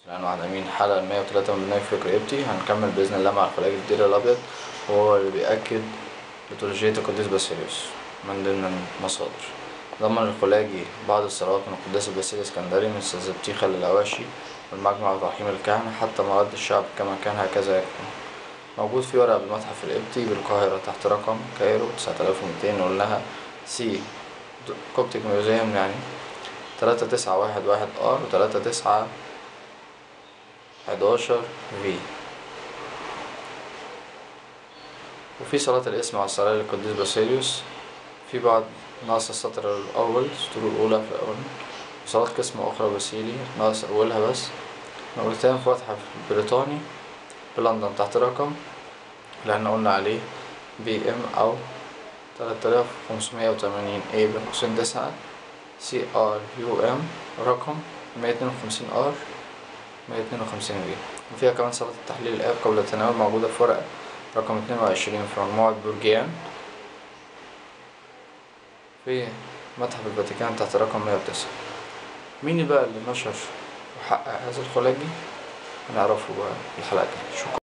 الآن على مين الحلقة المية وتلاتة من برنامج فكر قبطي هنكمل بإذن الله مع الخلاج الدير الأبيض وهو اللي بيأكد ليتولوجية القديس باسيليوس من ضمن المصادر ضمن الخلاجي بعض الصلوات من القداس الباسيلي الإسكندري من الزبتيخة للأواشي والمجمع وترحيم الكهنة حتى مرد الشعب كما كان هكذا يكون موجود في ورقة بالمتحف القبطي بالقاهرة تحت رقم كايرو تسعة آلاف ومتين نقول لها سي كوبتيك ميوزيوم يعني تلاتة تسعة واحد واحد ار وتلاتة تسعة حداشر في وفي صلاة الاسم على الصلاة للقديس باسيليوس في بعض ناقص السطر الأول السطور الأولى في الأول وصلاة قسم أخرى باسيلي ناقص أولها بس نقولتين في متحف بريطاني بلندن تحت رقم اللي احنا قلنا عليه بي ام أو تلاتة آلاف خمسمية وتمانين اي بين قوسين تسعة سي ار يو ام رقم مية اتنين وخمسين ار مية اتنين وخمسين في وفيها كمان صلاة التحليل الآب قبل التناول موجودة في ورقة رقم اتنين وعشرين في مجموعة برجيان في متحف الفاتيكان تحت رقم مية وتسعة مين بقى اللي نشر وحقق هذا الخلاجي هنعرفه بقى في الحلقة الجاية شكرا